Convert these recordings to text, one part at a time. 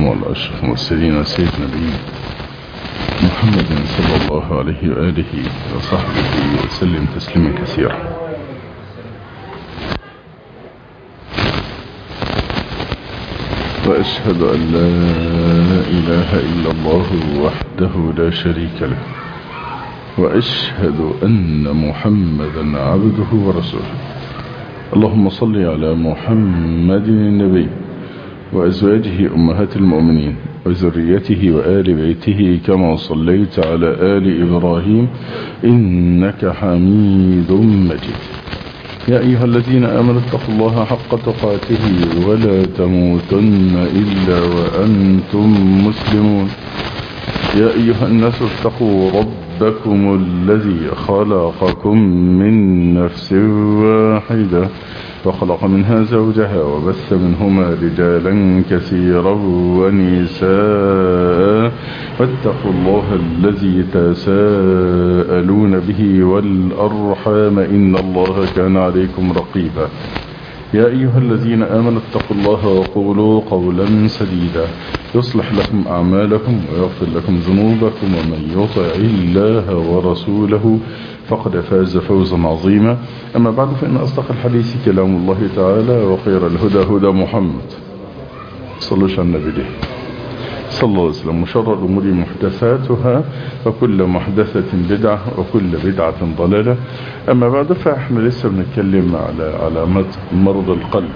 على أشرف المرسلين وسيد نبينا محمد صلى الله عليه وآله وصحبه وسلم تسليما كثيرا وأشهد أن لا إله إلا الله وحده لا شريك له وأشهد أن محمدا عبده ورسوله اللهم صل على محمد النبي وأزواجه أمهات المؤمنين وذريته وآل بيته كما صليت على آل إبراهيم إنك حميد مجيد يا أيها الذين آمنوا اتقوا الله حق تقاته ولا تموتن إلا وأنتم مسلمون يا أيها الناس اتقوا ربكم الذي خلقكم من نفس واحدة وخلق منها زوجها وبث منهما رجالا كثيرا ونساء واتقوا الله الذي تساءلون به والأرحام إن الله كان عليكم رقيبا يا أيها الذين آمنوا اتقوا الله وقولوا قولا سديدا يصلح لكم أعمالكم ويغفر لكم ذنوبكم ومن يطع الله ورسوله فقد فاز فوزا عظيما أما بعد فإن أصدق الحديث كلام الله تعالى وخير الهدى هدى محمد صلى الله عليه النبي صلى الله عليه وسلم وشر الأمور محدثاتها وكل محدثة بدعة وكل بدعة ضلالة أما بعد فإحنا لسه بنتكلم على علامات مرض القلب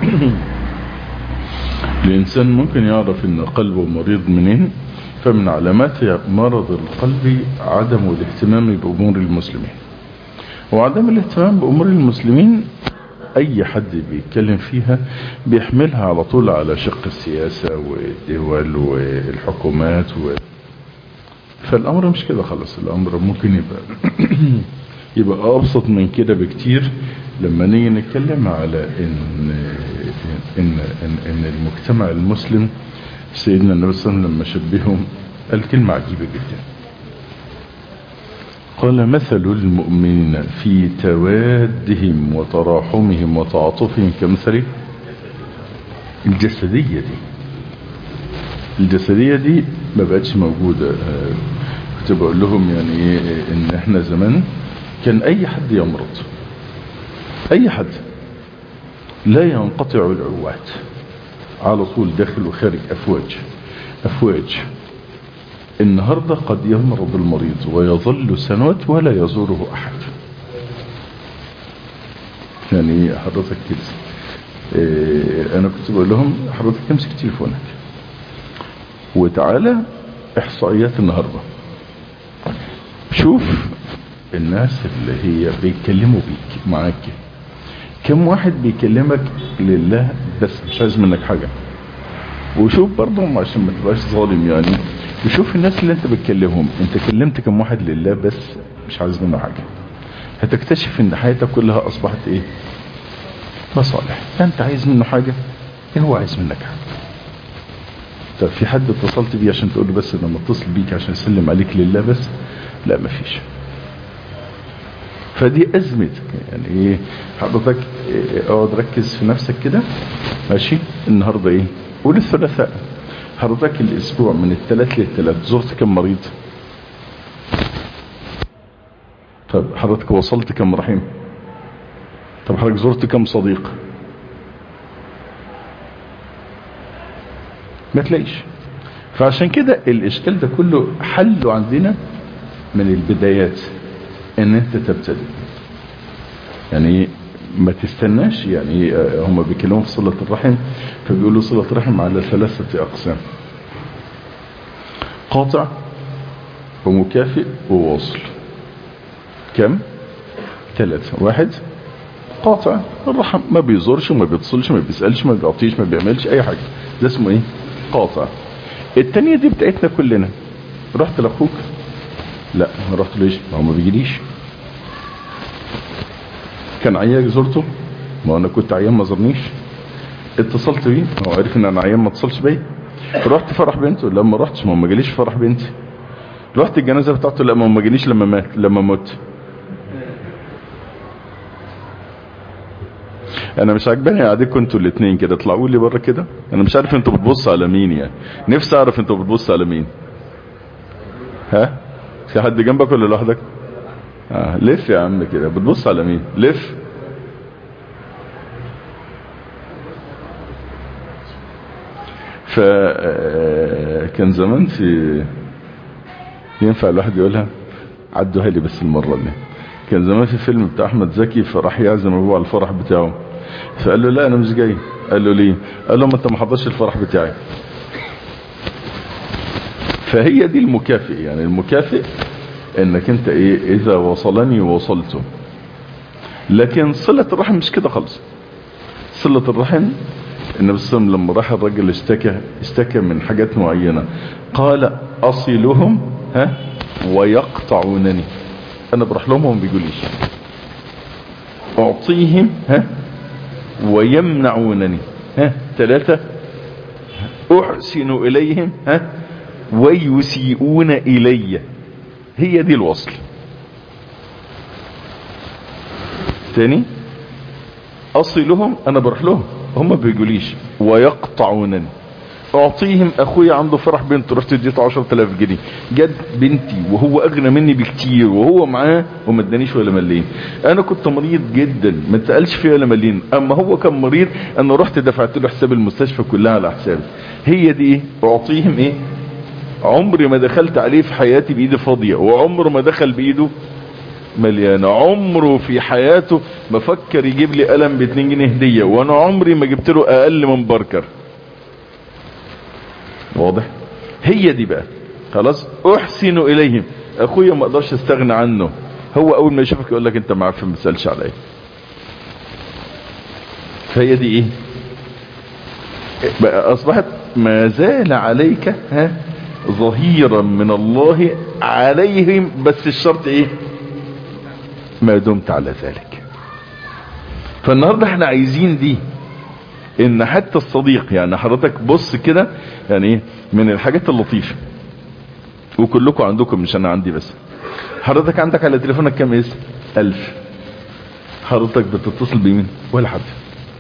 الإنسان ممكن يعرف أن قلبه مريض منين فمن علامات مرض القلب عدم الاهتمام بأمور المسلمين وعدم الاهتمام بأمور المسلمين أي حد بيتكلم فيها بيحملها على طول على شق السياسة والدول والحكومات و... فالأمر مش كده خلاص الأمر ممكن يبقى يبقى أبسط من كده بكتير لما نيجي نتكلم على إن, إن, إن, إن المجتمع المسلم سيدنا النبي صلى الله عليه وسلم لما شبههم قال كلمة عجيبة جدا قال مثل المؤمنين في توادهم وتراحمهم وتعاطفهم كمثل الجسدية دي الجسدية دي ما بقتش موجودة كنت بقول لهم يعني ايه ان احنا زمان كان اي حد يمرض اي حد لا ينقطع العوات على طول داخل وخارج افواج افواج النهاردة قد يمرض المريض ويظل سنوات ولا يزوره احد يعني حضرتك كده إيه انا كنت بقول لهم حضرتك تمسك تليفونك وتعالى احصائيات النهاردة شوف الناس اللي هي بيتكلموا بيك معاك كم واحد بيكلمك لله بس مش عايز منك حاجة وشوف برضه عشان ما تبقاش ظالم يعني وشوف الناس اللي انت بتكلمهم انت كلمت كم واحد لله بس مش عايز منه حاجة هتكتشف ان حياتك كلها اصبحت ايه مصالح انت عايز منه حاجة ايه هو عايز منك حاجة طب في حد اتصلت بيه عشان تقول له بس لما اتصل بيك عشان اسلم عليك لله بس لا مفيش فدي أزمتك يعني ايه حضرتك اقعد ركز في نفسك كده ماشي النهاردة ايه قول الثلاثاء حضرتك الاسبوع من الثلاث للثلاث زرت كم مريض طب حضرتك وصلت كم رحيم طب حضرتك زرت كم صديق ما تلاقيش فعشان كده الاشكال ده كله حله عندنا من البدايات ان انت تبتدئ يعني ما تستناش يعني هم بيكلموا في صلة الرحم فبيقولوا صلة الرحم على ثلاثة اقسام قاطع ومكافئ وواصل كم ثلاثة واحد قاطع الرحم ما بيزورش ما بيتصلش ما بيسألش ما بيعطيش ما بيعملش اي حاجة ده اسمه ايه قاطع التانية دي بتاعتنا كلنا رحت لاخوك لا ما رحت ليش ما هو ما بيجيليش كان عيان زرته ما انا كنت عيان ما زرنيش اتصلت بيه هو عارف ان انا عيان ما اتصلش بيا رحت فرح بنته لما رحتش ما هو ما جاليش فرح بنتي رحت الجنازه بتاعته لا ما هو ما جاليش لما مات لما مت انا مش عاجباني قعدتكم انتوا الاثنين كده اطلعوا لي بره كده انا مش عارف انتوا بتبصوا على مين يعني نفسي اعرف انتوا بتبصوا على مين ها في حد جنبك ولا لوحدك اه لف يا عم كده بتبص على مين لف فكان زمان في ينفع الواحد يقولها عدوها لي بس المرة دي كان زمان في فيلم بتاع احمد زكي فراح يعزم ابوه على الفرح بتاعه فقال له لا انا مش جاي قال له ليه قال له ما انت ما حضرش الفرح بتاعي فهي دي المكافئ يعني المكافئ انك انت ايه اذا وصلني وصلته لكن صلة الرحم مش كده خالص صلة الرحم النبي صلى الله عليه وسلم لما راح الرجل اشتكى اشتكى من حاجات معينة قال اصلهم ها ويقطعونني انا بروح لهم وهم بيقوليش اعطيهم ها ويمنعونني ها ثلاثة احسن اليهم ها ويسيئون الي هي دي الوصل تاني اصلهم انا بروح لهم هم بيقوليش ويقطعونني اعطيهم اخويا عنده فرح بنته رحت اديته 10000 جنيه جد بنتي وهو اغنى مني بكتير وهو معاه وما ادانيش ولا مليم انا كنت مريض جدا ما اتسالش فيها ولا مليم اما هو كان مريض انا رحت دفعت له حساب المستشفى كلها على حسابي هي دي ايه اعطيهم ايه عمري ما دخلت عليه في حياتي بايدي فاضيه وعمره ما دخل بايده مليانة عمره في حياته ما فكر يجيب لي قلم ب 2 جنيه هدية وانا عمري ما جبت له اقل من بركر واضح هي دي بقى خلاص احسن اليهم اخويا ما اقدرش استغنى عنه هو اول ما يشوفك يقول لك انت معفن ما تسالش عليا فهي دي ايه بقى اصبحت ما زال عليك ها ظهيرا من الله عليهم بس الشرط ايه ما دمت على ذلك فالنهاردة احنا عايزين دي ان حتى الصديق يعني حضرتك بص كده يعني ايه من الحاجات اللطيفة وكلكم عندكم مش انا عندي بس حضرتك عندك على تليفونك كام اسم الف حضرتك بتتصل بمين ولا حد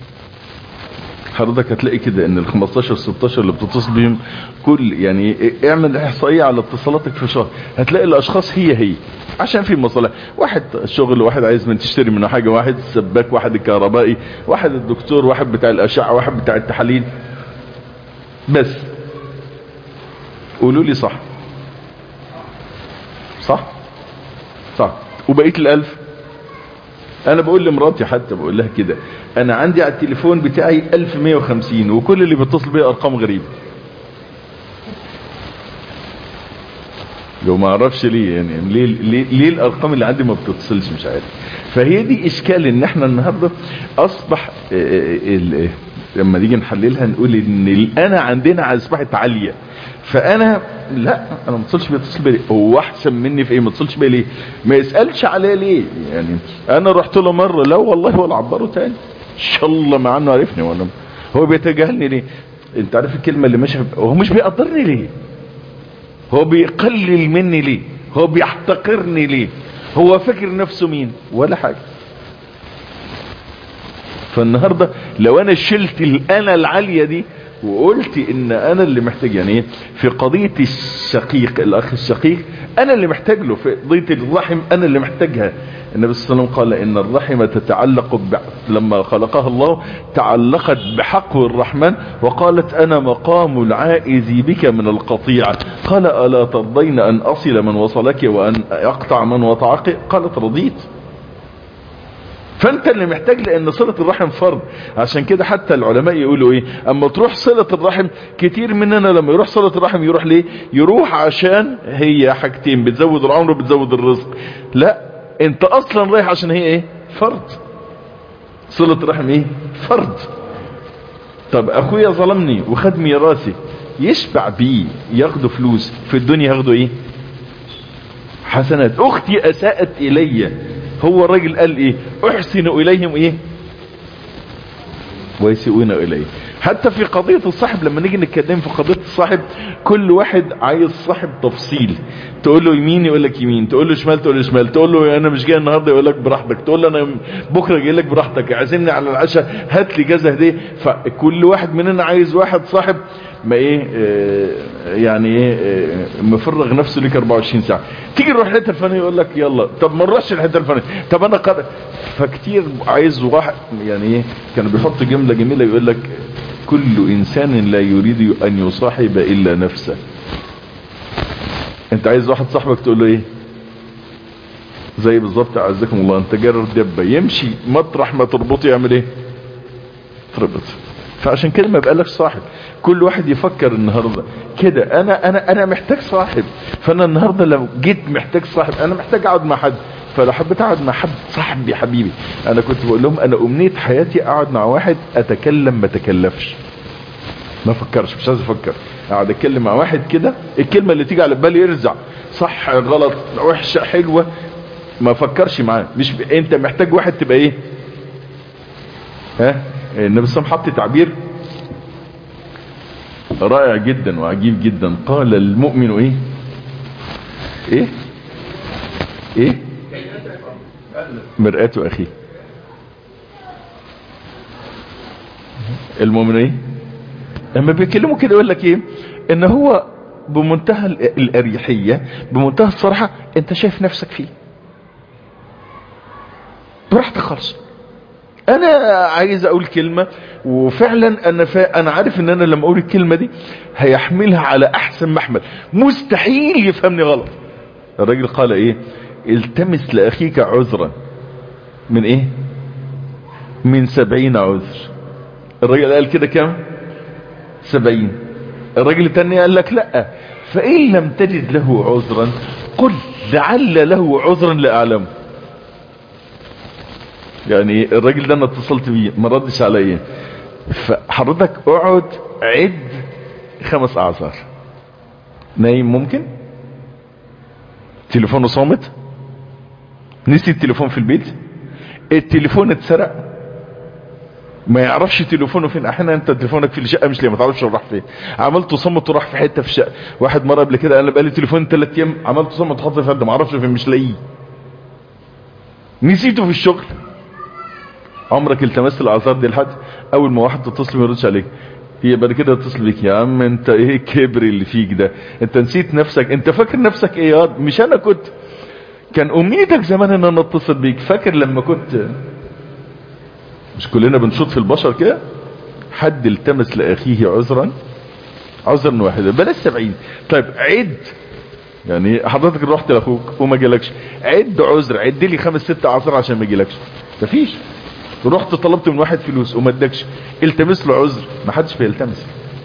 حضرتك هتلاقي كده ان ال 15 16 اللي بتتصل بيهم كل يعني اعمل احصائيه على اتصالاتك في شهر هتلاقي الاشخاص هي هي عشان في مصالح واحد شغل واحد عايز من تشتري منه حاجه واحد السباك واحد الكهربائي واحد الدكتور واحد بتاع الاشعه واحد بتاع التحاليل بس قولوا لي صح صح صح وبقيت الالف انا بقول لمراتي حتى بقول لها كده انا عندي على التليفون بتاعي 1150 وكل اللي بيتصل بيا ارقام غريبة لو ما اعرفش ليه يعني ليه, ليه, ليه الارقام اللي عندي ما بتتصلش مش عارف فهي دي اشكال ان احنا النهاردة اصبح لما نيجي نحللها نقول ان الانا عندنا اصبحت عالية فانا لا انا ما اتصلش بيتصل بيا هو احسن مني في ايه ما اتصلش بيا ليه ما يسالش عليا ليه يعني انا رحت له مره لا والله ولا عبره تاني ان شاء الله مع انه عرفني ولا هو بيتجاهلني ليه انت عارف الكلمه اللي ماشيه هو مش بيقدرني ليه هو بيقلل مني ليه هو بيحتقرني ليه هو فاكر نفسه مين ولا حاجه فالنهارده لو انا شلت الانا العاليه دي وقلت ان انا اللي محتاج يعني ايه في قضية الشقيق الاخ الشقيق انا اللي محتاج له في قضية الرحم انا اللي محتاجها النبي صلى الله عليه وسلم قال ان الرحم تتعلق ب... لما خلقها الله تعلقت بحقه الرحمن وقالت انا مقام العائذ بك من القطيعة قال الا ترضين ان اصل من وصلك وان اقطع من وطعك قالت رضيت فانت اللي محتاج لان صلة الرحم فرض عشان كده حتى العلماء يقولوا ايه اما تروح صلة الرحم كتير مننا لما يروح صلة الرحم يروح ليه يروح عشان هي حاجتين بتزود العمر وبتزود الرزق لا انت اصلا رايح عشان هي ايه فرض صلة الرحم ايه فرض طب اخويا ظلمني وخد ميراثي يشبع بيه ياخدوا فلوس في الدنيا ياخدوا ايه حسنات اختي اساءت الي هو الراجل قال ايه احسن اليهم ايه ويسيئون اليه حتى في قضية الصاحب لما نيجي نتكلم في قضية الصاحب كل واحد عايز صاحب تفصيل تقول له يمين يقول لك يمين تقول له شمال تقول له شمال تقول له انا مش جاي النهارده يقول لك براحتك تقول له انا بكره جاي لك براحتك عزمني على العشاء هات لي كذا هديه فكل واحد مننا عايز واحد صاحب ما ايه آه يعني ايه آه مفرغ نفسه ليك 24 ساعه تيجي نروح الحته الفلانيه يقول لك يلا طب ما نروحش الحته الفلانيه طب انا قد... فكتير عايز واحد يعني ايه كانوا بيحط جمله جميله يقول لك كل انسان لا يريد ان يصاحب الا نفسه انت عايز واحد صاحبك تقول له ايه زي بالظبط اعزكم الله انت جرر دبه يمشي مطرح ما تربطه يعمل ايه تربط فعشان كده ما بقالكش صاحب كل واحد يفكر النهاردة كده انا انا انا محتاج صاحب فانا النهاردة لو جيت محتاج صاحب انا محتاج اقعد مع حد فلو حبيت اقعد مع حد صاحبي حبيبي انا كنت بقول لهم انا امنية حياتي اقعد مع واحد اتكلم ما تكلفش ما فكرش مش عايز افكر اقعد اتكلم مع واحد كده الكلمة اللي تيجي على بالي يرزع صح غلط وحشة حلوة ما فكرش معاه مش ب... انت محتاج واحد تبقى ايه ها النبي صلى الله عليه وسلم حط تعبير رائع جدا وعجيب جدا قال المؤمن ايه ايه ايه مرآة اخيه المؤمن ايه لما بيكلموا كده يقول لك ايه ان هو بمنتهى الاريحية بمنتهى الصراحة انت شايف نفسك فيه براحتك خالص انا عايز اقول كلمة وفعلا انا فا... انا عارف ان انا لما اقول الكلمة دي هيحملها على احسن محمل مستحيل يفهمني غلط الراجل قال ايه التمس لاخيك عذرا من ايه من سبعين عذر الراجل قال كده كم سبعين الراجل التاني قال لك لا فان لم تجد له عذرا قل لعل له عذرا لاعلمه يعني الراجل ده انا اتصلت بيه ما ردش عليا فحضرتك اقعد عد خمس اعذار نايم ممكن تليفونه صامت نسي التليفون في البيت التليفون اتسرق ما يعرفش تليفونه فين احيانا انت تليفونك في الشقه مش ليه ما تعرفش راح فين عملته صمت وراح في حته في الشقه واحد مره قبل كده انا بقالي تليفون ثلاث ايام عملته صمت حط في حد ما اعرفش فين مش لاقيه نسيته في الشغل عمرك التمست الاعذار دي لحد اول ما واحد تتصل ما يردش عليك هي بعد كده تتصل بيك يا عم انت ايه الكبر اللي فيك ده انت نسيت نفسك انت فاكر نفسك ايه يا مش انا كنت كان امنيتك زمان ان انا اتصل بيك فاكر لما كنت مش كلنا بنشوط في البشر كده حد التمس لاخيه عذرا عذرا واحدا بلاش سبعين طيب عد يعني حضرتك رحت لاخوك وما جالكش عد عذر عد لي خمس ست اعذار عشان ما يجيلكش مفيش رحت طلبت من واحد فلوس وما ادكش التمس له عذر ما حدش بيلتمس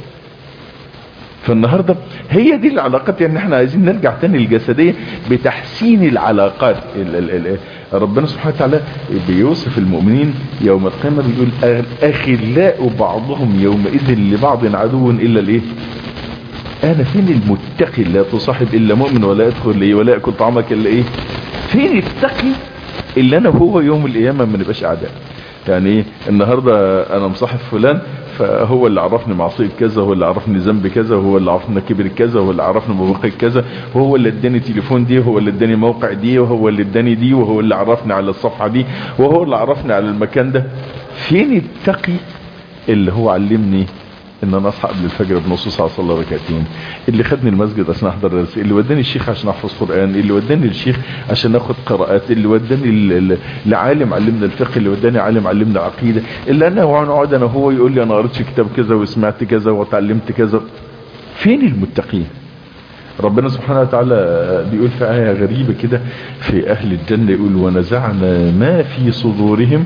فالنهاردة هي دي العلاقات يعني احنا عايزين نرجع تاني للجسدية بتحسين العلاقات ال ال ال ربنا سبحانه وتعالى بيوصف المؤمنين يوم القيامة بيقول اخلاء بعضهم يومئذ لبعض عدو الا الايه انا فين المتقي لا تصاحب الا مؤمن ولا يدخل لي ولا ياكل طعامك الا ايه فين التقي اللي انا وهو يوم القيامة ما نبقاش اعداء يعني ايه النهاردة انا مصاحب فلان فهو اللي عرفني معصية كذا وهو اللي عرفني ذنب كذا وهو اللي عرفني كبر كذا وهو اللي عرفني مواقع كذا وهو اللي اداني تليفون دي وهو اللي اداني موقع دي وهو اللي اداني دي وهو اللي عرفني على الصفحة دي وهو اللي عرفني على المكان ده فين التقي اللي هو علمني ان انا اصحى قبل الفجر بنص ساعه اصلي ركعتين اللي خدني المسجد عشان احضر درس اللي وداني الشيخ عشان احفظ قران اللي وداني الشيخ عشان اخد قراءات اللي وداني لعالم علمنا الفقه اللي وداني عالم علمنا عقيده اللي انا اقعد انا هو يقول لي انا قريت كتاب كذا وسمعت كذا وتعلمت كذا فين المتقين ربنا سبحانه وتعالى بيقول في آية غريبة كده في أهل الجنة يقول ونزعنا ما في صدورهم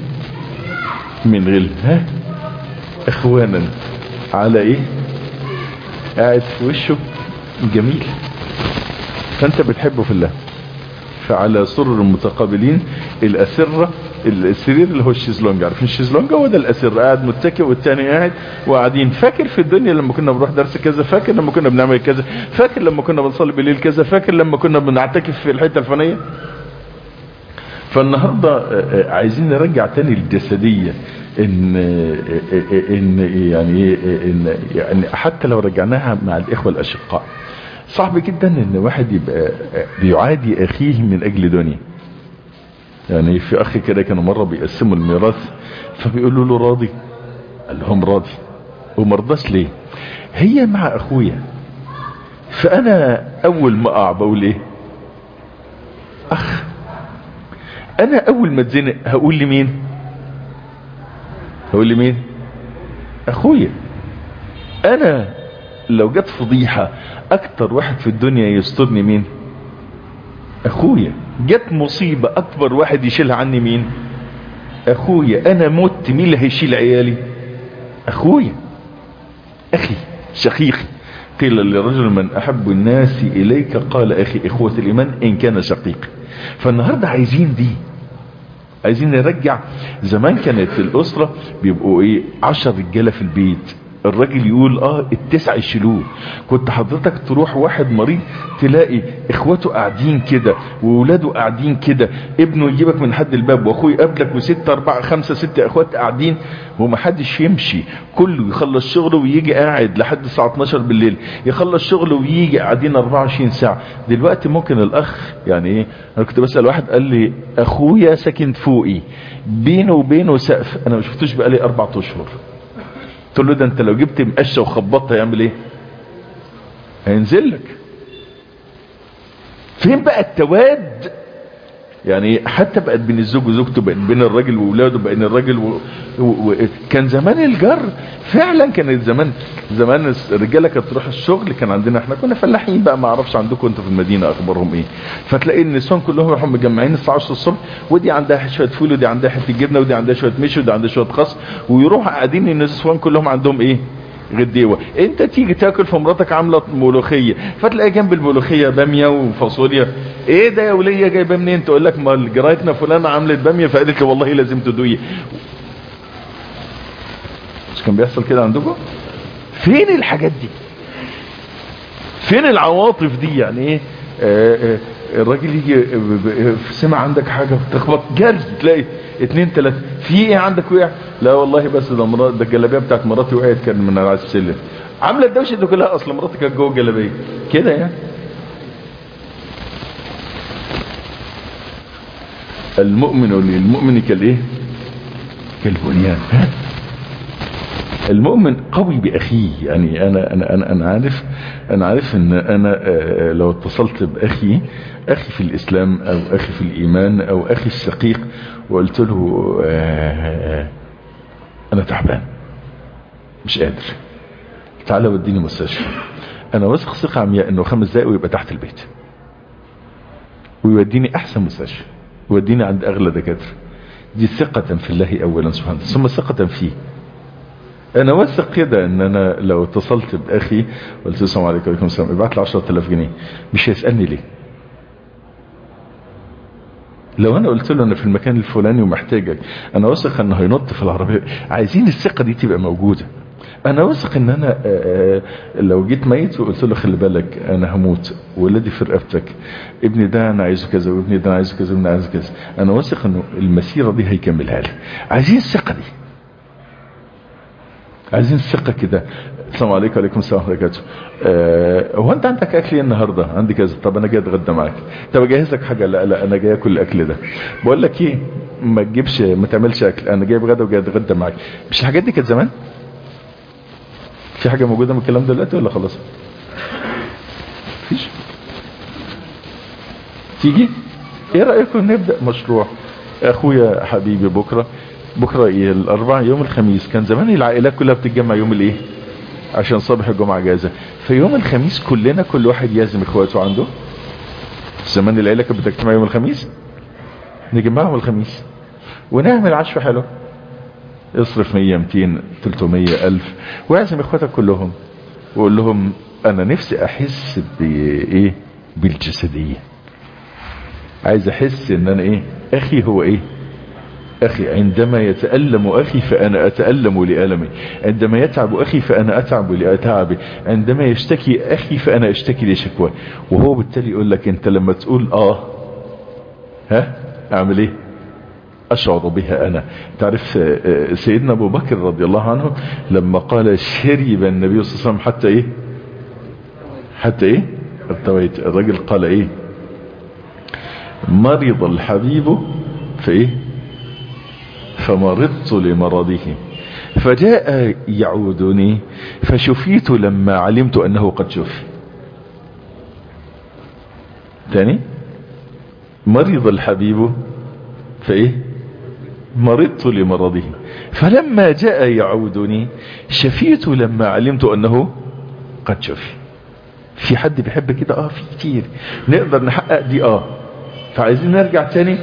من غل ها إخوانا على ايه قاعد في وشه جميل فانت بتحبه في الله فعلى سرر متقابلين الاسرة السرير اللي هو الشيزلونج عارفين الشيزلونج هو ده الاسر قاعد متكئ والتاني قاعد وقاعدين فاكر في الدنيا لما كنا بنروح درس كذا فاكر لما كنا بنعمل كذا فاكر لما كنا بنصلي بالليل كذا فاكر لما كنا بنعتكف في الحته الفلانيه فالنهاردة عايزين نرجع تاني الجسدية ان ان يعني ان يعني حتى لو رجعناها مع الاخوة الاشقاء صعب جدا ان واحد يبقى بيعادي اخيه من اجل دنيا يعني في اخي كده كانوا مرة بيقسموا الميراث فبيقولوا له راضي قال لهم راضي ومرضاش ليه هي مع اخويا فانا اول ما اقع بقول ايه اخ انا اول ما اتزنق هقول لمين هقول لمين اخويا انا لو جت فضيحة اكتر واحد في الدنيا يسترني مين اخويا جت مصيبة اكبر واحد يشيلها عني مين اخويا انا مت مين اللي هيشيل عيالي اخويا اخي شقيقي قيل لرجل من احب الناس اليك قال اخي اخوة الايمان ان كان شقيقي فالنهاردة عايزين دي عايزين نرجع زمان كانت الاسرة بيبقوا ايه عشر رجالة في البيت الراجل يقول اه التسعة يشيلوه كنت حضرتك تروح واحد مريض تلاقي اخواته قاعدين كده وولاده قاعدين كده ابنه يجيبك من حد الباب واخوه يقابلك وستة اربعة خمسة ستة اخوات قاعدين ومحدش يمشي كله يخلص شغله ويجي قاعد لحد الساعة 12 بالليل يخلص شغله ويجي قاعدين 24 ساعة دلوقتي ممكن الاخ يعني ايه انا كنت بسأل واحد قال لي اخويا ساكن فوقي بينه وبينه سقف انا ما شفتوش بقالي اربع اشهر قلت له ده انت لو جبت مقشه وخبطت هيعمل ايه هينزل لك فين بقى التواد يعني حتى بقت بين الزوج وزوجته بقت بين الراجل واولاده بين الراجل و... و... و... كان زمان الجر فعلا كانت زمان زمان الرجاله كانت تروح الشغل كان عندنا احنا كنا فلاحين بقى ما اعرفش عندكم انتوا في المدينه اخبارهم ايه فتلاقي النسوان كلهم يروحوا مجمعين الساعه 10 الصبح ودي عندها شويه فول ودي عندها حته جبنه ودي عندها شويه مشي ودي عندها شويه خس ويروحوا قاعدين النسوان كلهم عندهم ايه غديوه انت تيجي تاكل فمراتك عامله ملوخيه فتلاقي جنب الملوخيه باميه وفاصوليا ايه ده يا وليه جايبه منين تقول لك ما جرايتنا فلانه عملت باميه فقالت لي والله لازم تدوي مش كان بيحصل كده عندكم فين الحاجات دي فين العواطف دي يعني ايه آه آه الراجل يجي سمع عندك حاجه تخبط جري تلاقي اتنين تلاته في ايه عندك وقع لا والله بس ده مرات ده الجلابيه بتاعت مراتي وقعت كان من على السلم عامله الدوشه دي كلها اصلا مراتي كانت جوه الجلابيه كده يعني المؤمن للمؤمن كالايه كالبنيان المؤمن قوي باخيه يعني انا انا انا انا عارف انا عارف ان انا لو اتصلت باخي اخي في الاسلام او اخي في الايمان او اخي الشقيق وقلت له انا تعبان مش قادر تعالى وديني مستشفى انا واثق ثقه عمياء انه خمس دقايق ويبقى تحت البيت ويوديني احسن مستشفى يوديني عند اغلى دكاتره دي ثقة في الله اولا سبحانه ثم ثقة فيه انا واثق كده ان انا لو اتصلت باخي قلت له السلام عليكم وعليكم السلام ابعت لي 10000 جنيه مش هيسالني ليه لو انا قلت له انا في المكان الفلاني ومحتاجك انا واثق انه هينط في العربيه عايزين الثقه دي تبقى موجوده انا واثق ان انا آآ آآ لو جيت ميت وقلت له خلي بالك انا هموت ولادي في رقبتك ابني ده انا عايزه كذا وابني ده انا عايزه كذا وابني عايزه كذا انا واثق انه المسيره دي هيكملها لي عايزين الثقه دي عايزين الثقه كده السلام عليكم وعليكم السلام ورحمه الله وبركاته أه هو انت عندك اكل ايه النهارده عندي كذا طب انا جاي اتغدى معاك طب اجهز لك حاجه لا لا انا جاي اكل الاكل ده بقول لك ايه ما تجيبش ما تعملش اكل انا جايب غدا وجاي اتغدى معاك مش الحاجات دي كانت زمان في حاجه موجوده من الكلام ده دلوقتي ولا خلاص مفيش تيجي ايه رايكم نبدا مشروع اخويا حبيبي بكره بكره ايه الاربعاء يوم الخميس كان زمان العائلات كلها بتتجمع يوم الايه عشان صبح الجمعه اجازه فيوم الخميس كلنا كل واحد يعزم اخواته عنده زمان العيله كانت بتجتمع يوم الخميس نجمعهم الخميس ونعمل عشوه حلوه اصرف 100 200 300 الف واعزم اخواتك كلهم وقول لهم انا نفسي احس بايه بالجسديه عايز احس ان انا ايه اخي هو ايه أخي عندما يتألم أخي فأنا أتألم لألمي عندما يتعب أخي فأنا أتعب لأتعبي عندما يشتكي أخي فأنا أشتكي لشكوى وهو بالتالي يقول لك أنت لما تقول آه ها اعمل ايه اشعر بها انا تعرف سيدنا ابو بكر رضي الله عنه لما قال شرب النبي صلى الله عليه وسلم حتى ايه حتى ايه ارتويت الرجل قال ايه مرض الحبيب في ايه فمرضت لمرضه فجاء يعودني فشفيت لما علمت انه قد شفي تاني مرض الحبيب فايه مرضت لمرضه فلما جاء يعودني شفيت لما علمت انه قد شفي في حد بيحب كده اه في كتير نقدر نحقق دي اه فعايزين نرجع تاني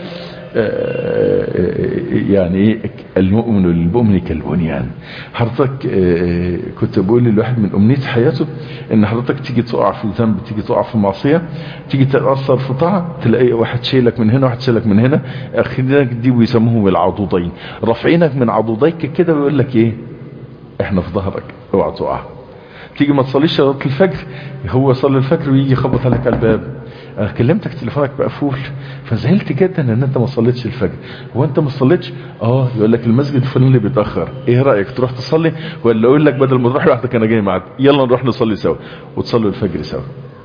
يعني المؤمن للمؤمن كالبنيان حضرتك كنت بقول للواحد من امنية حياته ان حضرتك تيجي تقع في ذنب تيجي تقع في معصية تيجي تتأثر في طاعة تلاقي واحد شايلك من هنا واحد شايلك من هنا اخرينك دي بيسموهم العضوضين رافعينك من عضوضيك كده ويقول لك ايه احنا في ظهرك اوعى تقع تيجي ما تصليش صلاه الفجر هو صلي الفجر ويجي يخبط عليك على الباب انا كلمتك تليفونك مقفول فزعلت جدا ان انت ما صليتش الفجر هو انت ما صليتش اه يقول لك المسجد الفلاني بيتاخر ايه رايك تروح تصلي ولا اقول لك بدل ما تروح لوحدك انا جاي معاك يلا نروح نصلي سوا وتصلوا الفجر سوا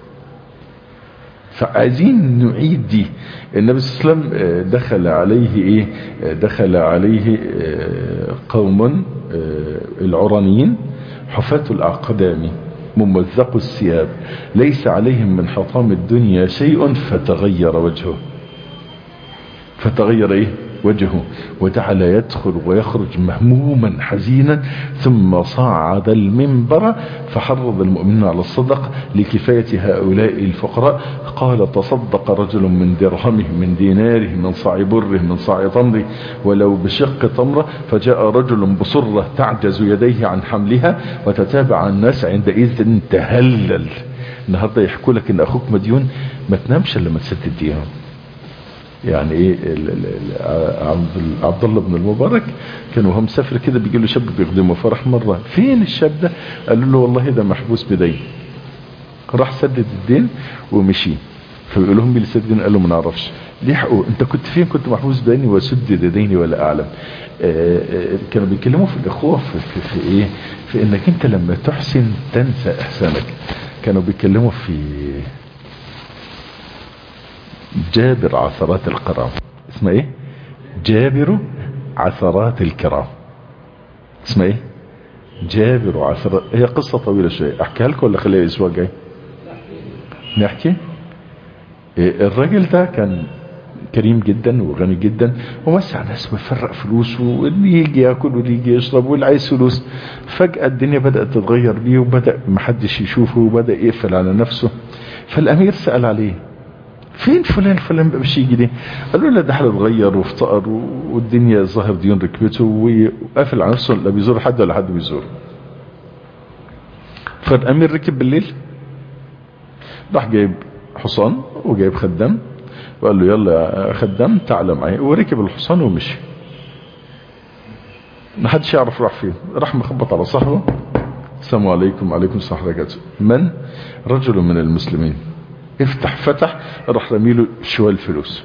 فعايزين نعيد دي النبي صلى الله عليه وسلم دخل عليه ايه دخل عليه قوم العرانيين حفاة الأقدام ممزق الثياب ليس عليهم من حطام الدنيا شيء فتغير وجهه فتغير ايه وجهه وجعل يدخل ويخرج مهموما حزينا ثم صعد المنبر فحرض المؤمنين على الصدق لكفاية هؤلاء الفقراء قال تصدق رجل من درهمه من ديناره من صاع بره من صاع تمره ولو بشق تمرة فجاء رجل بصرة تعجز يديه عن حملها وتتابع الناس عندئذ تهلل النهارده يحكوا لك ان اخوك مديون ما تنامش الا ما تسدد ديهم يعني ايه عبد الله بن المبارك كان وهو مسافر كده بيجي له شاب بيخدمه فرح مره فين الشاب ده قال له والله ده محبوس بدين راح سدد الدين ومشي فبيقول لهم اللي سددين قال له ما نعرفش لحقوا انت كنت فين كنت محبوس بديني وسدد ديني ولا اعلم كانوا بيتكلموا في الاخوه في, في, في ايه في انك انت لما تحسن تنسى احسانك كانوا بيتكلموا في جابر عثرات الكرام اسمه ايه جابر عثرات الكرام اسمه ايه جابر عثرات هي قصة طويلة شوية احكيها لكم ولا خليها الاسبوع الجاي نحكي إيه الراجل ده كان كريم جدا وغني جدا ومسع ناس ويفرق فلوس واللي يجي ياكل واللي يجي يشرب واللي عايز فلوس فجأة الدنيا بدأت تتغير بيه وبدأ محدش يشوفه وبدأ يقفل على نفسه فالامير سأل عليه فين فلان فلان مش يجي ليه قالوا له ده حاله اتغير وافتقر والدنيا ظاهر ديون ركبته وقافل على نفسه لا بيزور حد ولا حد بيزور فالامير ركب بالليل راح جايب حصان وجايب خدام وقال له يلا يا خدام تعالى معايا وركب الحصان ومشي ما حدش يعرف راح فين راح مخبط على صاحبه السلام عليكم وعليكم السلام ورحمه الله من رجل من المسلمين افتح فتح راح رميله شوال فلوس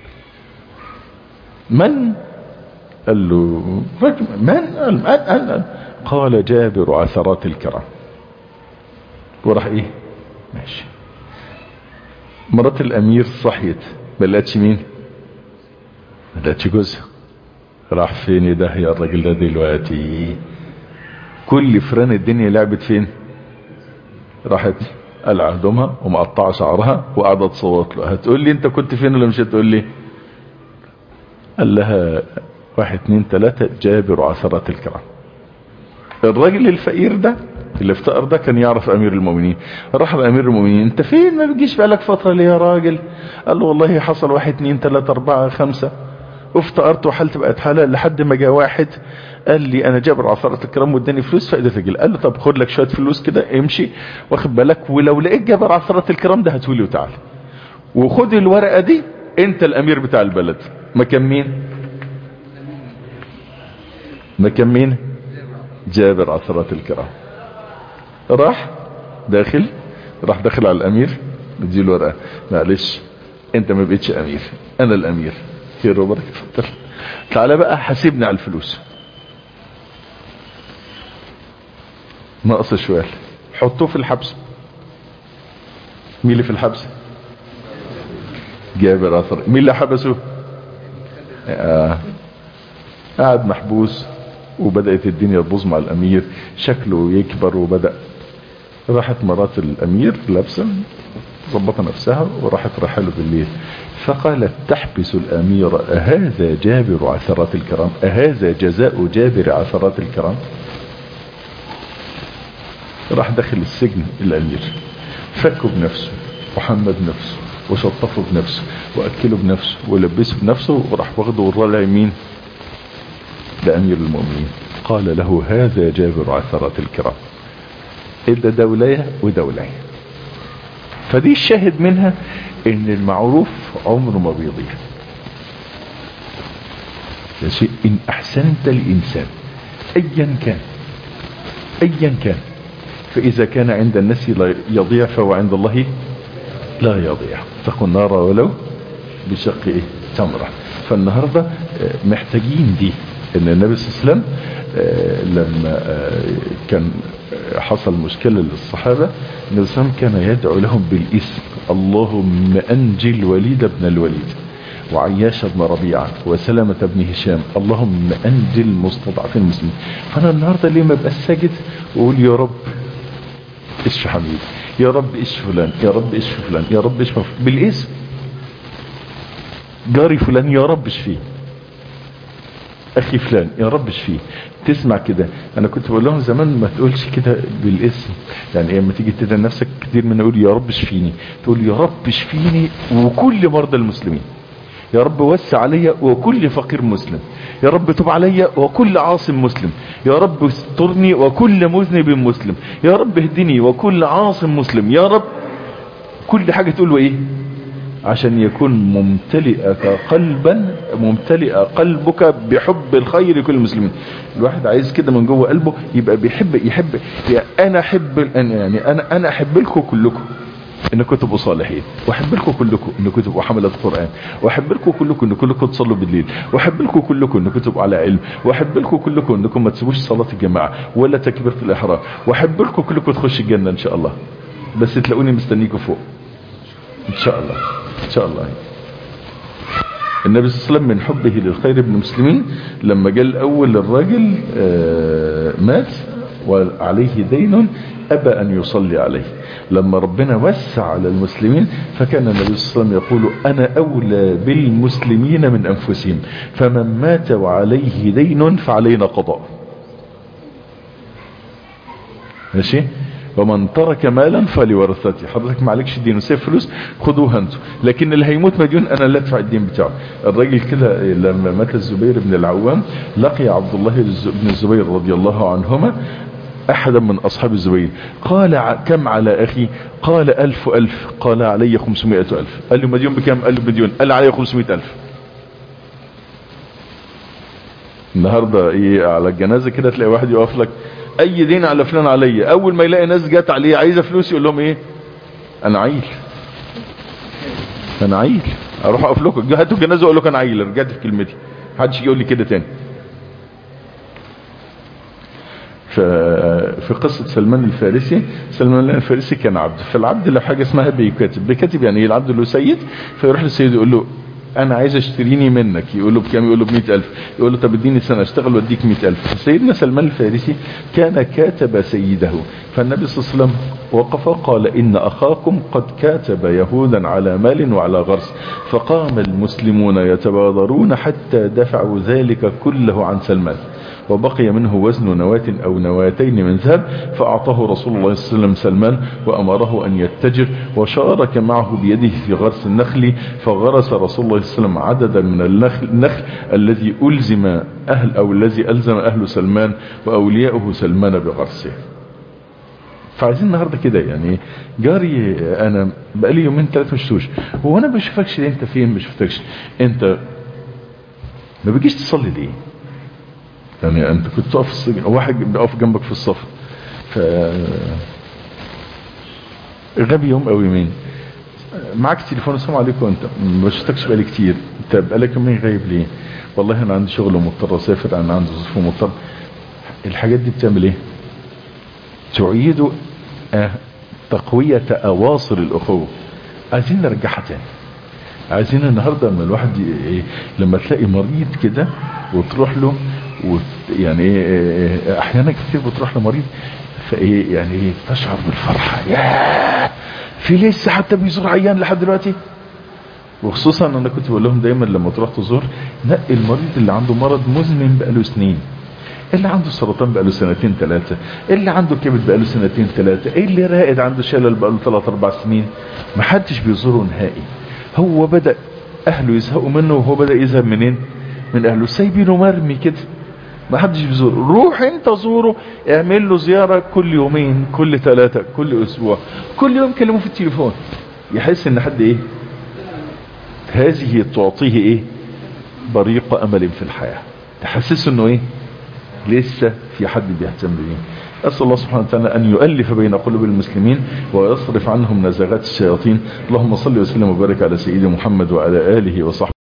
من قال له رجل من قال, قال, قال جابر عثرات الكرام وراح ايه ماشي مرات الامير صحيت ما لقتش مين ما لقتش جوزها راح فين ده يا الراجل ده دلوقتي كل فران الدنيا لعبت فين راحت قلع هدومها ومقطعه شعرها وقاعده تصوت له هتقول لي انت كنت فين ولا مش هتقول لي قال لها واحد اتنين تلاتة جابر عثرات الكرام الراجل الفقير ده اللي افتقر ده كان يعرف امير المؤمنين راح لامير المؤمنين انت فين ما بتجيش بقالك فترة ليه يا راجل قال له والله حصل واحد اتنين تلاتة اربعة خمسة وافتقرت وحالتي بقت حلال لحد ما جاء واحد قال لي انا جابر عثرة الكرام واداني فلوس فائدة الجل قال له طب خد لك شوية فلوس كده امشي واخد بالك ولو لقيت جابر عثرة الكرام ده هتولي وتعالى وخد الورقة دي انت الامير بتاع البلد مكان مين مكان مين جابر عثرة الكرام راح داخل راح داخل على الامير اديله ورقة معلش انت ما بقتش امير انا الامير خير وبركة اتفضل تعالى بقى حاسبني على الفلوس ناقص شوال حطوه في الحبس مين اللي في الحبس جابر اثر مين اللي حبسه آه. قاعد محبوس وبدأت الدنيا تبوظ مع الامير شكله يكبر وبدأ راحت مرات الامير لابسه ظبط نفسها وراحت رحله بالليل فقالت تحبس الامير اهذا جابر عثرات الكرام اهذا جزاء جابر عثرات الكرام راح داخل السجن الامير فكوا بنفسه وحمد نفسه وشطفه بنفسه واكله بنفسه ولبسه بنفسه وراح واخده وراه يمين لامير المؤمنين قال له هذا جابر عثرات الكرام ادى دولية ودولية فدي الشاهد منها ان المعروف عمره ما بيضيع يا شيء ان احسنت الانسان ايا كان ايا كان فاذا كان عند الناس لا يضيع فهو عند الله لا يضيع اتقوا النار ولو بشق ايه تمره فالنهارده محتاجين دي ان النبي صلى الله عليه وسلم لما كان حصل مشكلة للصحابة النبي صلى الله عليه وسلم كان يدعو لهم بالاسم اللهم انجي الوليد بن الوليد وعياش بن ربيعة وسلمة بن هشام اللهم انجي المستضعفين المسلمين فانا النهاردة ليه ما ابقى ساجد واقول يا رب اشف حميد يا رب اشف فلان يا رب اشف فلان يا رب اشف فلان بالاسم جاري فلان يا رب اشفيه اخي فلان يا رب اشفيه تسمع كده انا كنت بقول لهم زمان ما تقولش كده بالاسم يعني لما تيجي تدعي نفسك كتير من اقول يا رب اشفيني تقول يا رب اشفيني وكل مرضى المسلمين يا رب وسع عليا وكل فقير مسلم يا رب تب عليا وكل عاصم مسلم يا رب استرني وكل مذنب مسلم يا رب اهدني وكل عاصم مسلم يا رب كل حاجة تقول ايه عشان يكون ممتلئك قلبا ممتلئ قلبك بحب الخير لكل المسلمين الواحد عايز كده من جوه قلبه يبقى بيحب يحب يعني انا احب يعني انا انا احب لكم كلكم انكم تبقوا صالحين واحب لكم كلكم انكم تبقوا حملة قرآن واحب لكم كلكم ان كلكم تصلوا بالليل واحب لكم كلكم انكم تبقوا على علم واحب لكم كلكم انكم ما تسيبوش صلاة الجماعة ولا تكبيرة الاحرام واحب لكم كلكم تخش الجنة ان شاء الله بس تلاقوني مستنيكم فوق ان شاء الله ان شاء الله النبي صلى الله عليه وسلم من حبه للخير ابن المسلمين لما جاء الاول الراجل مات وعليه دين ابى ان يصلي عليه لما ربنا وسع على المسلمين فكان النبي صلى الله عليه وسلم يقول انا اولى بالمسلمين من انفسهم فمن مات وعليه دين فعلينا قضاء ماشي ومن ترك مالا فلورثته حضرتك ما عليكش دين وسيب فلوس خدوها انتوا لكن اللي هيموت مديون انا اللي ادفع الدين بتاعه الراجل كده لما مات الزبير بن العوام لقي عبد الله بن الزبير رضي الله عنهما احدا من اصحاب الزبير قال كم على اخي قال الف الف قال علي خمسمائة الف قال له مديون بكم قال له مديون قال علي خمسمائة الف النهاردة ايه على الجنازة كده تلاقي واحد يقف لك اي دين على فلان عليا اول ما يلاقي ناس جت عليه عايزة فلوس يقول لهم ايه انا عيل انا عيل اروح اقف لكم هاتوا الجنازة واقول لكم انا عيل رجعت في كلمتي محدش يقول لي كده تاني في قصة سلمان الفارسي سلمان الفارسي كان عبد فالعبد له حاجة اسمها بيكاتب بيكاتب يعني العبد له سيد فيروح للسيد يقول له انا عايز اشتريني منك يقول له بكام يقول له بمئة الف يقول له طب اديني سنة اشتغل واديك مئة الف سيدنا سلمان الفارسي كان كاتب سيده فالنبي صلى الله عليه وسلم وقف قال ان اخاكم قد كاتب يهودا على مال وعلى غرس فقام المسلمون يتبادرون حتى دفعوا ذلك كله عن سلمان وبقي منه وزن نواة او نواتين من ذهب فاعطاه رسول الله صلى الله عليه وسلم سلمان وامره ان يتجر وشارك معه بيده في غرس النخل فغرس رسول الله صلى الله عليه وسلم عددا من النخل, النخل الذي الزم اهل او الذي الزم اهل سلمان واولياؤه سلمان بغرسه فعايزين النهارده كده يعني جاري انا بقالي يومين ثلاثه مش شفتوش هو انا ما بشوفكش انت فين ما شفتكش انت ما بيجيش تصلي ليه يعني انت كنت تقف في السجن واحد بيقف جنبك في الصف ف غبي يوم قوي مين معاك تليفون السلام عليكم انت ما شفتكش بقالي كتير انت بقالك يومين غايب ليه والله انا عندي شغل ومضطر اسافر انا عندي ظروف ومضطر الحاجات دي بتعمل ايه تعيد اه تقوية اواصر الاخوة عايزين نرجعها تاني عايزين النهاردة لما الواحد ي- لما تلاقي مريض كده وتروح له وت يعني ايه احيانا كتير بتروح لمريض فايه يعني ايه تشعر بالفرحة ياه في لسه حتى بيزور عيان لحد دلوقتي وخصوصا انا كنت بقول لهم دايما لما تروح تزور نقي المريض اللي عنده مرض مزمن بقاله سنين اللي عنده سرطان بقاله سنتين ثلاثة اللي عنده كبد بقاله سنتين ثلاثة اللي رائد عنده شلل بقاله ثلاث اربع سنين ما حدش بيزوره نهائي هو بدأ اهله يزهقوا منه وهو بدأ يذهب منين من اهله سايبينه مرمي كده ما حدش بيزوره روح انت زوره اعمل له زيارة كل يومين كل ثلاثة كل اسبوع كل يوم كلمه في التليفون يحس ان حد ايه هذه تعطيه ايه بريق امل في الحياة تحسسه انه ايه لسه في حد بيهتم بيه أسأل الله سبحانه وتعالى أن يؤلف بين قلوب المسلمين ويصرف عنهم نزغات الشياطين اللهم صل وسلم وبارك على سيدنا محمد وعلى آله وصحبه